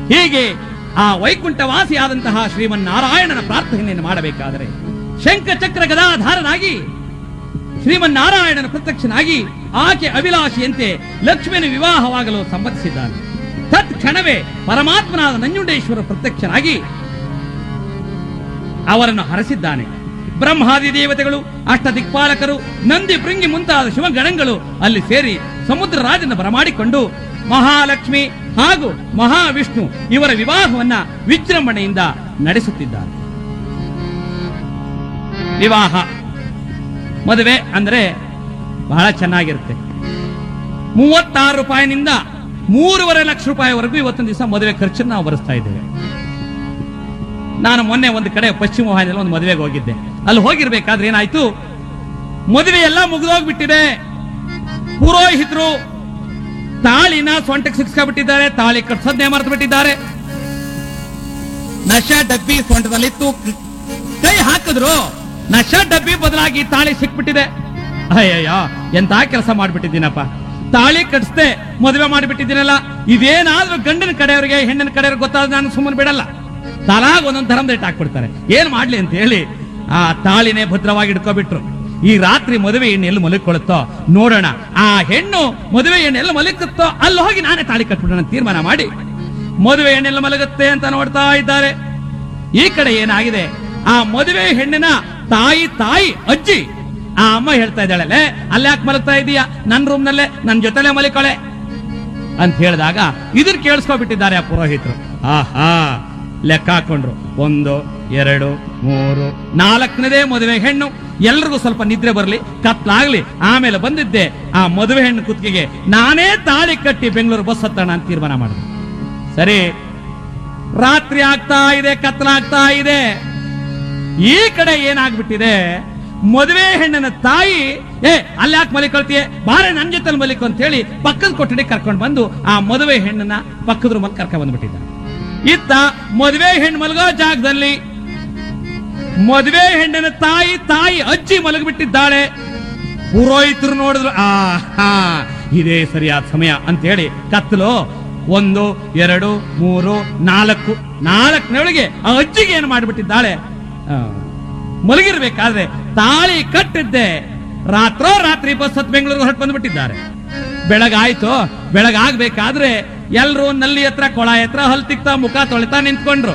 ಹೀಗೆ ಆ ವೈಕುಂಠವಾಸಿಯಾದಂತಹ ಶ್ರೀಮನ್ನಾರಾಯಣನ ಪ್ರಾರ್ಥನೆಯನ್ನು ಮಾಡಬೇಕಾದರೆ ಶಂಖಚಕ್ರ ಗದಾಧಾರನಾಗಿ ಶ್ರೀಮನ್ನಾರಾಯಣನ ಪ್ರತ್ಯಕ್ಷನಾಗಿ ಆಕೆ ಅಭಿಲಾಷೆಯಂತೆ ಲಕ್ಷ್ಮಿಯನ್ನು ವಿವಾಹವಾಗಲು ಸಮ್ಮತಿಸಿದ್ದಾನೆ ತತ್ ಕ್ಷಣವೇ ಪರಮಾತ್ಮನಾದ ನಂಜುಂಡೇಶ್ವರ ಪ್ರತ್ಯಕ್ಷನಾಗಿ ಅವರನ್ನು ಹರಸಿದ್ದಾನೆ ಬ್ರಹ್ಮಾದಿ ದೇವತೆಗಳು ಅಷ್ಟ ದಿಕ್ಪಾಲಕರು ನಂದಿ ಭೃಂಗಿ ಮುಂತಾದ ಶಿವಗಣಗಳು ಅಲ್ಲಿ ಸೇರಿ ಸಮುದ್ರ ರಾಜನ ಬರಮಾಡಿಕೊಂಡು ಮಹಾಲಕ್ಷ್ಮಿ ಹಾಗೂ ಮಹಾವಿಷ್ಣು ಇವರ ವಿವಾಹವನ್ನ ವಿಜೃಂಭಣೆಯಿಂದ ನಡೆಸುತ್ತಿದ್ದಾರೆ ವಿವಾಹ ಮದುವೆ ಅಂದ್ರೆ ಬಹಳ ಚೆನ್ನಾಗಿರುತ್ತೆ ಮೂವತ್ತಾರು ರೂಪಾಯಿನಿಂದ ಮೂರುವರೆ ಲಕ್ಷ ರೂಪಾಯಿವರೆಗೂ ಇವತ್ತೊಂದು ದಿವಸ ಮದುವೆ ಖರ್ಚನ್ನು ನಾವು ಭರಿಸ್ತಾ ಇದ್ದೇವೆ ನಾನು ಮೊನ್ನೆ ಒಂದು ಕಡೆ ಪಶ್ಚಿಮ ವಾಹಿನಿಯಲ್ಲಿ ಒಂದು ಮದುವೆಗೆ ಹೋಗಿದ್ದೆ ಅಲ್ಲಿ ಹೋಗಿರ್ಬೇಕಾದ್ರೆ ಏನಾಯ್ತು ಮದುವೆ ಎಲ್ಲ ಮುಗಿದೋಗ್ಬಿಟ್ಟಿದೆ ಪುರೋಹಿತರು ತಾಳಿನ ಸೊಂಟಕ್ಕೆ ಸಿಕ್ಸ್ಕೊಂಡ್ಬಿಟ್ಟಿದ್ದಾರೆ ತಾಳಿ ಕಟ್ಸೋದ್ನೇ ಮರೆತು ಬಿಟ್ಟಿದ್ದಾರೆ ನಶ ಡಬ್ಬಿ ಸೊಂಟದಲ್ಲಿತ್ತು ಕೈ ಹಾಕಿದ್ರು ನಶ ಡಬ್ಬಿ ಬದಲಾಗಿ ತಾಳಿ ಸಿಕ್ಬಿಟ್ಟಿದೆ ಅಯ್ಯಯ್ಯ ಎಂತ ಕೆಲಸ ಮಾಡ್ಬಿಟ್ಟಿದ್ದೀನಪ್ಪ ತಾಳಿ ಕಟ್ಸ್ದೆ ಮದುವೆ ಮಾಡಿಬಿಟ್ಟಿದ್ದೀನಲ್ಲ ಇದೇನಾದ್ರೂ ಗಂಡನ ಕಡೆಯವರಿಗೆ ಹೆಣ್ಣಿನ ಕಡೆಯವ್ರಿಗೆ ಗೊತ್ತಾದ್ರೆ ನಾನು ಸುಮ್ಮನೆ ಬಿಡಲ್ಲ ತಲಾಗ್ ಒಂದೊಂದು ಧರ್ಮ ರೇಟ್ ಹಾಕ್ಬಿಡ್ತಾರೆ ಏನ್ ಮಾಡ್ಲಿ ಅಂತ ಹೇಳಿ ಆ ತಾಳಿನೇ ಭದ್ರವಾಗಿ ಇಟ್ಕೊಬಿಟ್ರು ಈ ರಾತ್ರಿ ಮದುವೆ ಹೆಣ್ಣು ಎಲ್ಲಿ ಮಲಗಿಕೊಳ್ಳುತ್ತೋ ನೋಡೋಣ ಆ ಹೆಣ್ಣು ಮದುವೆ ಹೆಣ್ಣು ಎಲ್ಲ ಮಲಗುತ್ತೋ ಅಲ್ಲಿ ಹೋಗಿ ನಾನೇ ತಾಳಿ ಕಟ್ಬಿಡೋಣ ಅಂತ ತೀರ್ಮಾನ ಮಾಡಿ ಮದುವೆ ಹೆಣ್ಣೆಲ್ಲ ಮಲಗುತ್ತೆ ಅಂತ ನೋಡ್ತಾ ಇದ್ದಾರೆ ಈ ಕಡೆ ಏನಾಗಿದೆ ಆ ಮದುವೆ ಹೆಣ್ಣಿನ ತಾಯಿ ತಾಯಿ ಅಜ್ಜಿ ಆ ಅಮ್ಮ ಹೇಳ್ತಾ ಇದ್ದಾಳೆ ಅಲ್ಲೇ ಯಾಕೆ ಮಲಗ್ತಾ ಇದೀಯಾ ನನ್ನ ರೂಮ್ನಲ್ಲೇ ನನ್ನ ಜೊತೆಲೆ ಮಲಿಕೊಳೆ ಅಂತ ಹೇಳಿದಾಗ ಇದನ್ನ ಕೇಳಿಸ್ಕೊಬಿಟ್ಟಿದ್ದಾರೆ ಆ ಪುರೋಹಿತರು ಆಹಾ ಲೆಕ್ಕ ಹಾಕೊಂಡ್ರು ಒಂದು ಎರಡು ಮೂರು ನಾಲ್ಕನೇದೇ ಮದುವೆ ಹೆಣ್ಣು ಎಲ್ರಿಗೂ ಸ್ವಲ್ಪ ನಿದ್ರೆ ಬರಲಿ ಕತ್ಲಾಗ್ಲಿ ಆಮೇಲೆ ಬಂದಿದ್ದೆ ಆ ಮದುವೆ ಹೆಣ್ಣು ಕುತ್ತಿಗೆಗೆ ನಾನೇ ತಾಳಿ ಕಟ್ಟಿ ಬೆಂಗಳೂರು ಬಸ್ ಹತ್ತೋಣ ಅಂತ ತೀರ್ಮಾನ ಮಾಡಿದೆ ಸರಿ ರಾತ್ರಿ ಆಗ್ತಾ ಇದೆ ಕತ್ಲಾಗ್ತಾ ಇದೆ ಈ ಕಡೆ ಏನಾಗ್ಬಿಟ್ಟಿದೆ ಮದುವೆ ಹೆಣ್ಣಿನ ತಾಯಿ ಏ ಅಲ್ಲಿ ಯಾಕೆ ಮಲಿಕೊಳ್ತೀಯ ಬಾರೆ ನನ್ ಜೊತೆಲಿ ಮಲಿಕು ಅಂತ ಹೇಳಿ ಪಕ್ಕದ ಕೊಠಡಿ ಕರ್ಕೊಂಡು ಬಂದು ಆ ಮದುವೆ ಹೆಣ್ಣನ್ನ ಪಕ್ಕದ ರೂಮಲ್ಲಿ ಕರ್ಕೊಂಡ್ ಬಂದ್ಬಿಟ್ಟಿದ್ದ ಇತ್ತ ಮದುವೆ ಹೆಣ್ಣು ಮಲಗೋ ಜಾಗದಲ್ಲಿ ಮದುವೆ ಹೆಣ್ಣಿನ ತಾಯಿ ತಾಯಿ ಅಜ್ಜಿ ಮಲಗಿಬಿಟ್ಟಿದ್ದಾಳೆ ಪುರೋಹಿತರು ನೋಡಿದ್ರು ಆ ಹಾ ಇದೇ ಸರಿಯಾದ ಸಮಯ ಅಂತ ಹೇಳಿ ಕತ್ತಲು ಒಂದು ಎರಡು ಮೂರು ನಾಲ್ಕು ನಾಲ್ಕನೊಳಗೆ ಆ ಅಜ್ಜಿಗೆ ಏನು ಮಾಡಿಬಿಟ್ಟಿದ್ದಾಳೆ ಆ, ಮಲಗಿರ್ಬೇಕಾದ್ರೆ ತಾಳಿ ಕಟ್ಟಿದ್ದೆ ರಾತ್ರೋ ರಾತ್ರಿ ಬಸ್ ಹತ್ತು ಬೆಂಗಳೂರು ಹೊರಟು ಬಂದ್ಬಿಟ್ಟಿದ್ದಾರೆ ಬೆಳಗಾಯ್ತು ಬೆಳಗಾಗ್ಬೇಕಾದ್ರೆ ಎಲ್ರು ನಲ್ಲಿ ಹತ್ರ ಕೊಳ ಹತ್ರ ಹಲ್ ತಿಕ್ತಾ ಮುಖ ತೊಳಿತಾ ನಿಂತ್ಕೊಂಡ್ರು